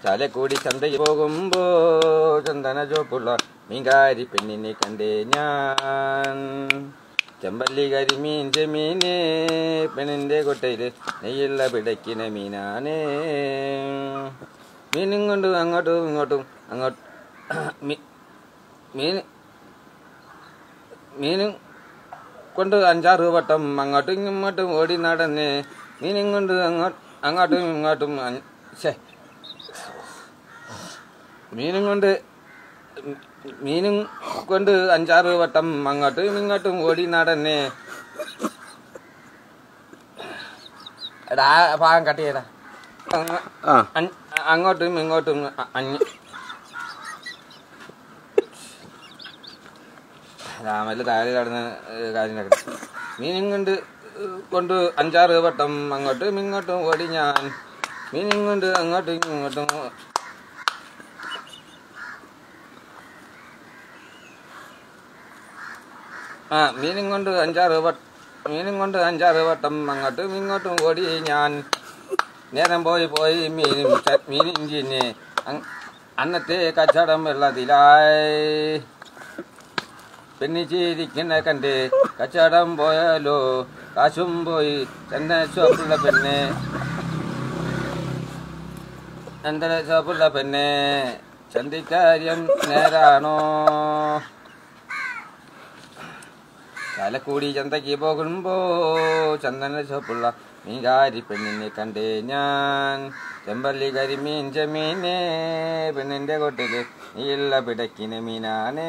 ചാലക്കുടി ചന്തയിൽ പോകുമ്പോ ചന്ദന ചോപ്പുള്ള മീൻകാരി പെണ്ണിനെ കണ്ടേ ഞാൻ ചെമ്പല്ലി കരിമീൻ ചെമീന് പെണ്ണിന്റെ കൊട്ടയില് നെയ്യുള്ള പിടയ്ക്കിന മീനാനേ മീനും കൊണ്ട് അങ്ങോട്ടും ഇങ്ങോട്ടും അങ്ങോട്ട് മീ- മീൻ മീനും കൊണ്ട് അഞ്ചാറ് വട്ടം അങ്ങോട്ടും ഇങ്ങോട്ടും ഓടി നടന്ന് മീനും കൊണ്ട് അങ്ങോട്ട് അങ്ങോട്ടും ഇങ്ങോട്ടും അ- ശ്ശേ. മീനും കൊണ്ട് മീനും കൊണ്ട് അഞ്ചാറ് വട്ടം അങ്ങോട്ടും ഇങ്ങോട്ടും ഓടി നടന്ന് എടാ ആ ഭാഗം കട്ട് ചെയ്യടാ അങ്ങ- ആ അൻ- അങ്ങോട്ടും ഇങ്ങോട്ടും അ- അഞ്ഞ് രാമല് താഴെ കടന്ന് കാര്യം നടക്കണം മീനും കൊണ്ട് കൊണ്ട് അഞ്ചാറ് വട്ടം അങ്ങോട്ടും ഇങ്ങോട്ടും ഓടി ഞാൻ മീനും കൊണ്ട് അങ്ങോട്ടും ഇങ്ങോട്ടും ആ മീനും കൊണ്ട് അഞ്ചാറ് വട്ടം മീനും കൊണ്ട് അഞ്ചാറ് വട്ടം അങ്ങോട്ടും ഇങ്ങോട്ടും ഓടി ഞാൻ നേരം പോയി പോയി മീനും ച- മീനും ചിന്നെ അങ്- അന്നത്തെ കച്ചവടം വെള്ളത്തിലായി പെണ്ണിച്ചിരിക്കുന്ന കണ്ട് കച്ചവടം പോയാലോ കാശും പോയി ചെന്ന ഷോപ്പുള്ള പെണ്ണ് ചന്ദന ഷോപ്പുള്ള പെണ്ണ് ചന്തിക്കാര്യം നേരാണോ ചാലക്കുടി ചന്തയ്ക്ക് പോകുമ്പോ ചന്ദന ഷോപ്പുള്ള മീൻകാരി പെണ്ണിനെ കണ്ടേ ഞാൻ ചെമ്പല്ലി കരിമീൻ ചെമീനെ പെണ്ണിന്റെ കൊട്ടില് നീയുള്ള പിടക്കിന് മീനാനേ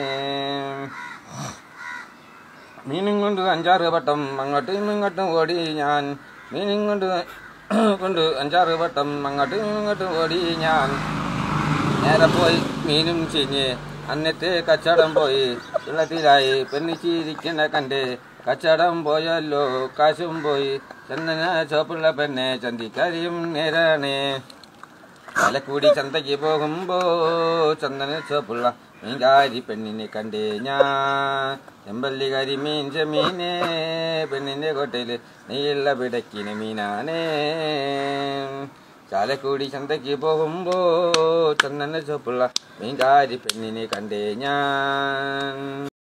മീനും കൊണ്ട് അഞ്ചാറ് വട്ടം അങ്ങോട്ടും ഇങ്ങോട്ടും ഓടി ഞാൻ മീനും കൊണ്ട് കൊണ്ട് അഞ്ചാറ് വട്ടം അങ്ങോട്ടും ഇങ്ങോട്ടും ഓടി ഞാൻ നേരെ പോയി മീനും ചീഞ്ഞ് അന്നത്തെ കച്ചവടം പോയി വെള്ളത്തിലായി പെണ്ണിച്ചിരിക്കുന്ന കണ്ട് കച്ചവടം പോയല്ലോ കാശും പോയി ചന്ദന ചോപ്പുള്ള പെണ്ണെ ചന്തിക്കരിയും നേരാണ് ചാലക്കുടി ചന്തയ്ക്ക് പോകുമ്പോ ചന്ദന ചോപ്പുള്ള മീൻകാരി പെണ്ണിനെ കണ്ടേ ഞാൻ ചെമ്പല്ലി കരിമീൻ ചെമീനെ പെണ്ണിന്റെ കൊട്ടയില് നെയ്യുള്ള പിടക്കിന് മീനാനേ ചാലക്കുടി ചന്തയ്ക്ക് പോകുമ്പോ ചന്ദന ചോപ്പുള്ള മീൻകാരി പെണ്ണിനെ കണ്ടേ ഞാൻ